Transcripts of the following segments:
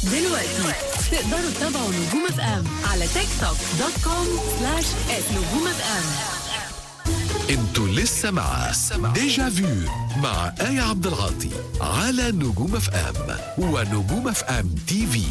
دلوقتي تقدروا تتابعوا نجوم اف ام على تيك توك دوت كوم سلاش نجوم اف ام انتوا لسه مع ديجا فيو مع آية عبد العاطي على نجوم اف ام ونجوم اف ام تي في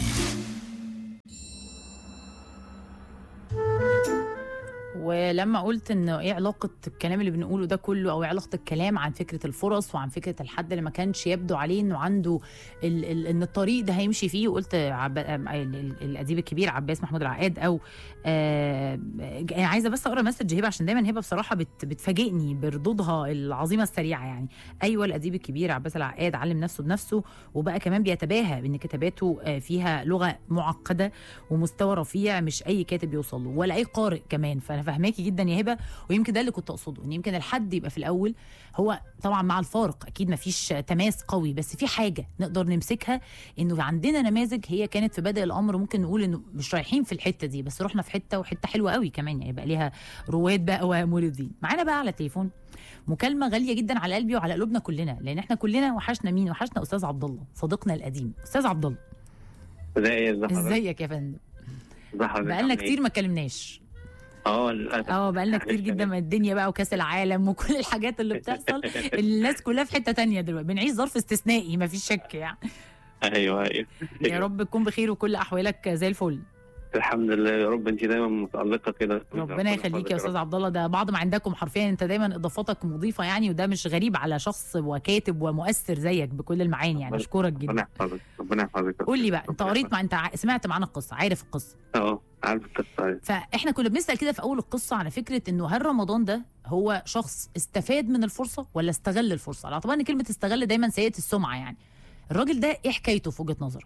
ولما قلت انه ايه علاقه الكلام اللي بنقوله ده كله او إيه علاقه الكلام عن فكره الفرص وعن فكره الحد اللي ما كانش يبدو عليه انه عنده ال ال ان الطريق ده هيمشي فيه وقلت عب... ال- ال- الاديب الكبير عباس محمود العقاد او آه أنا عايزه بس اقرا مسج هبه عشان دايما هبه بصراحه بت بتفاجئني بردودها العظيمه السريعه يعني ايوه الاديب الكبير عباس العقاد علم نفسه بنفسه وبقى كمان بيتباهى بان كتاباته آه، فيها لغه معقده ومستوى رفيع مش اي كاتب يوصل له ولا اي قارئ كمان فانا فاهماكي جدا يا هبه ويمكن ده اللي كنت اقصده ان يمكن الحد يبقى في الاول هو طبعا مع الفارق اكيد ما فيش تماس قوي بس في حاجه نقدر نمسكها انه عندنا نماذج هي كانت في بدء الامر ممكن نقول انه مش رايحين في الحته دي بس رحنا في حته وحته حلوه قوي كمان يعني يبقى ليها رواد بقى وموردين معانا بقى على التليفون مكالمه غاليه جدا على قلبي وعلى قلوبنا كلنا لان احنا كلنا وحشنا مين وحشنا استاذ عبد الله صديقنا القديم استاذ عبد الله ازاي ازي حضرتك ازيك يا فندم ازي حضرتك بقالنا عامل إيه؟ كتير ما كلمناش اه للاسف اه بقالنا كتير جدا من الدنيا بقى وكاس العالم وكل الحاجات اللي بتحصل الناس كلها في حته تانية دلوقتي بنعيش ظرف استثنائي ما فيش شك يعني ايوه ايوه يا رب تكون بخير وكل احوالك زي الفل الحمد لله يا رب انت دايما متالقه كده ربنا يخليك يا استاذ عبد الله ده بعض ما عندكم حرفيا انت دايما اضافاتك مضيفه يعني وده مش غريب على شخص وكاتب ومؤثر زيك بكل المعاني يعني اشكرك ربنا جدا يحفظك ربنا يحفظك قول لي بقى انت ربنا قريت مع انت ع- سمعت معانا القصه عارف القصه اه عارف القصه أيوة. فاحنا كنا بنسال كده في اول القصه على فكره انه هل رمضان ده هو شخص استفاد من الفرصه ولا استغل الفرصه على اعتبار ان كلمه استغل دايما سيئه السمعه يعني الراجل ده ايه حكايته في وجهه نظرك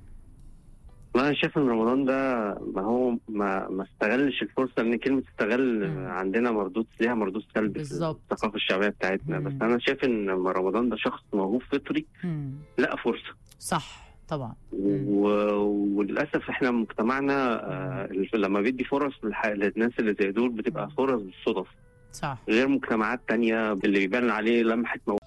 ما انا شايف ان رمضان ده ما هو ما ما استغلش الفرصه لان كلمه استغل مم. عندنا مردود ليها مردود سلبي في بالظبط. الثقافه الشعبيه بتاعتنا مم. بس انا شايف ان لما رمضان ده شخص موهوب فطري مم. لقى فرصه صح طبعا و... وللاسف احنا مجتمعنا آه لما بيدي فرص للح... للناس اللي زي دول بتبقى فرص بالصدف صح غير مجتمعات تانية اللي بيبان عليه لمحة